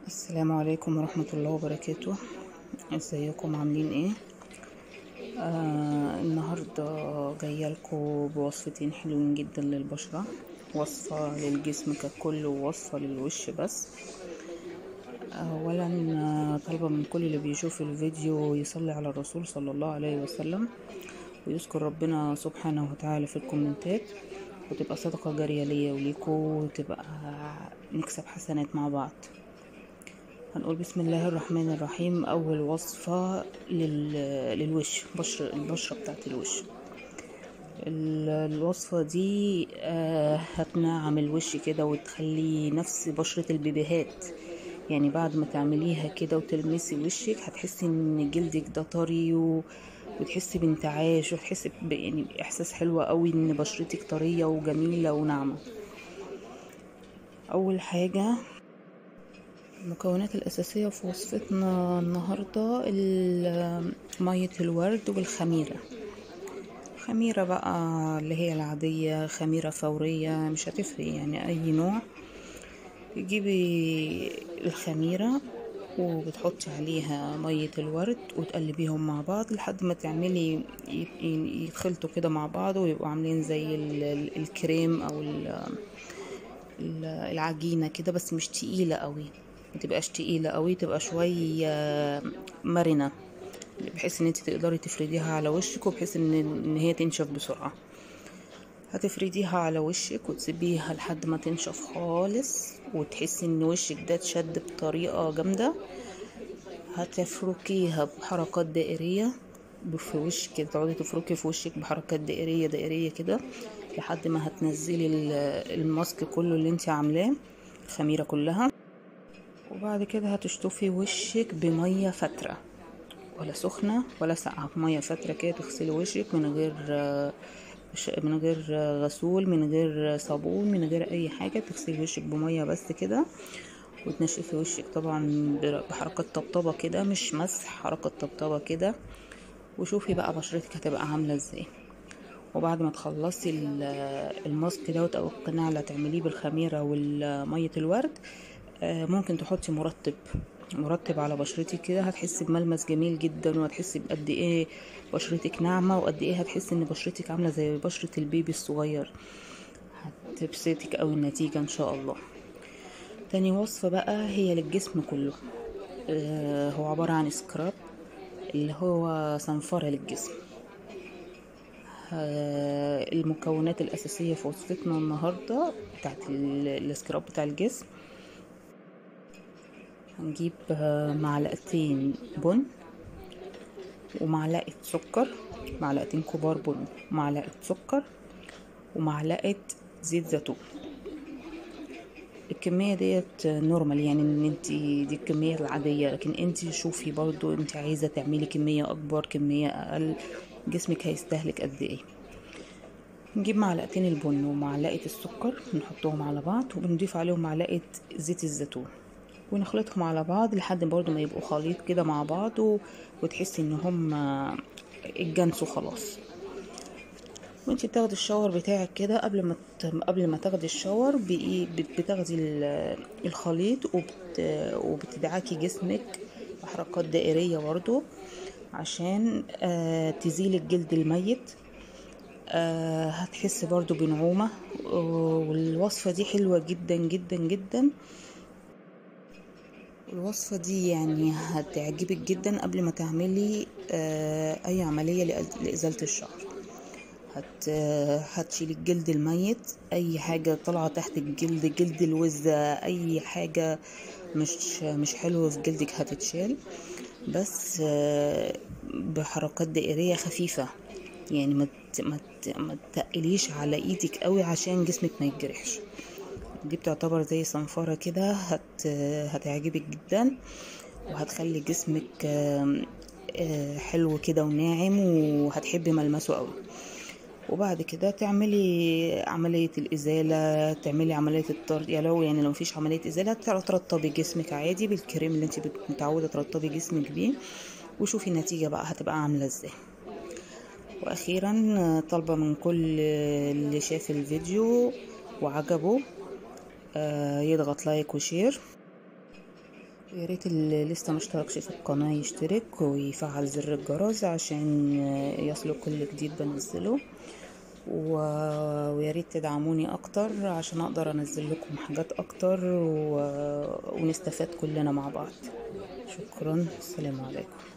السلام عليكم ورحمة الله وبركاته ازيكم عاملين ايه آه النهاردة جاية لكم بوصفتين حلوين جدا للبشرة وصفة للجسم ككل ووصفة للوش بس اولا آه، طالبة من كل اللي بيشوف الفيديو يصلي على الرسول صلى الله عليه وسلم ويذكر ربنا سبحانه وتعالى في الكومنتات وتبقى صدقة جارية ليا وليكوا وتبقى نكسب حسنات مع بعض هنقول بسم الله الرحمن الرحيم اول وصفة لل... للوش بشر البشرة بتاعت الوش ال- الوصفة دي آه، هتنعم الوش كده وتخلي نفس بشرة البيبيهات يعني بعد ما تعمليها كده وتلمسي وشك هتحسي ان جلدك ده طري و... وتحسي بانتعاش وتحسي ب... يعني احساس حلو قوي ان بشرتك طرية وجميلة وناعمة اول حاجة المكونات الأساسية في وصفتنا النهاردة ال- مية الورد والخميرة خميرة بقى اللي هي العادية خميرة فورية مش هتفرق يعني أي نوع تجيبي الخميرة وبتحطي عليها مية الورد وتقلبيهم مع بعض لحد ما تعملي ي- ي- يتخلطوا كده مع بعض ويبقوا عاملين زي ال- ال- الكريم أو ال- ال- العجينة كده بس مش تقيلة قوي ما تبقاش تقيلة قوي تبقى شوية مرنة بحيث ان انت تقدري تفرديها على وشك وبحيث ان ان هي تنشف بسرعة هتفرديها على وشك وتسيبيها لحد ما تنشف خالص وتحسي ان وشك ده اتشد بطريقة جامدة هتفركيها بحركات دائرية في وشك كده تقعدي تفركي في وشك بحركات دائرية دائرية كده لحد ما هتنزلي ال- الماسك كله اللي انت عاملاه الخميرة كلها وبعد كده هتشطفي وشك بمية فترة ولا سخنة ولا ساقعة بمية فترة كده تغسلي وشك من غير آه، ش- من غير آه، غسول من غير صابون من غير اي حاجة تغسلي وشك بمية بس كده وتنشفي وشك طبعا بر- بحركات طبطبة كده مش مسح حركة طبطبة كده وشوفي بقى بشرتك هتبقى عاملة ازاي وبعد ما تخلصي ال- الماسك دوت او القناع اللي هتعمليه بالخميرة والمية الورد آه، ممكن تحطي مرطب مرطب على بشرتك كده هتحسي بملمس جميل جدا وهتحسي بقد ايه بشرتك ناعمة وقد ايه هتحسي ان بشرتك عاملة زي بشرة البيبي الصغير هتبسطك قوي النتيجة ان شاء الله تاني وصفة بقى هي للجسم كله آه، هو عبارة عن سكراب اللي هو صنفرة للجسم آه، المكونات الأساسية في وصفتنا النهاردة بتاعت ال- السكراب بتاع الجسم هنجيب آه، معلقتين بن ومعلقة سكر معلقتين كبار بن معلقة سكر ومعلقة زيت زيتون الكمية ديت نورمال يعني ان انت دي الكمية العادية لكن انت شوفي برضو انت عايزة تعملي كمية اكبر كمية اقل جسمك هيستهلك قد ايه نجيب معلقتين البن ومعلقة السكر نحطهم على بعض وبنضيف عليهم معلقة زيت الزيتون ونخلطهم على بعض لحد برضو ما يبقوا خليط كده مع بعض و... وتحسي ان هم اتجانسوا خلاص وانتي بتاخدي الشاور بتاعك كده قبل ما ت... قبل ما تاخدي الشاور بإيه بت- بتاخدي ال- الخليط وبت... وبتدعكي جسمك بحركات دائرية برضو عشان آه تزيلي الجلد الميت آه هتحسي برضو بنعومة والوصفة دي حلوة جدا جدا جدا الوصفة دي يعني هتعجبك جدا قبل ما تعملي آه أي عملية لأز- لإزالة الشعر هت هتشيل الجلد الميت اي حاجه طالعه تحت الجلد جلد الوزه اي حاجه مش مش حلوه في جلدك هتتشال بس آه، بحركات دائريه خفيفه يعني ما ت- ما ت- ما تقليش على ايدك قوي عشان جسمك ما يتجرحش دي بتعتبر زي صنفرة كده هت هتعجبك جدا وهتخلي جسمك آم، آه، حلو كده وناعم وهتحبي ملمسه قوي وبعد كده تعملي عملية الإزالة تعملي عملية الطرد يعني لو يعني لو مفيش عملية إزالة تر- ترطبي جسمك عادي بالكريم اللي انت بت- متعودة ترطبي جسمك بيه وشوفي النتيجة بقى هتبقى عاملة ازاي وأخيرا آه، طالبة من كل اللي شاف الفيديو وعجبه آه، يضغط لايك وشير ويا ريت اللي لسه مشتركش في القناة يشترك ويفعل زر الجرس عشان يصله كل جديد بنزله و- ويا ريت تدعموني اكتر عشان اقدر انزل لكم حاجات اكتر و... ونستفاد كلنا مع بعض شكرا السلام عليكم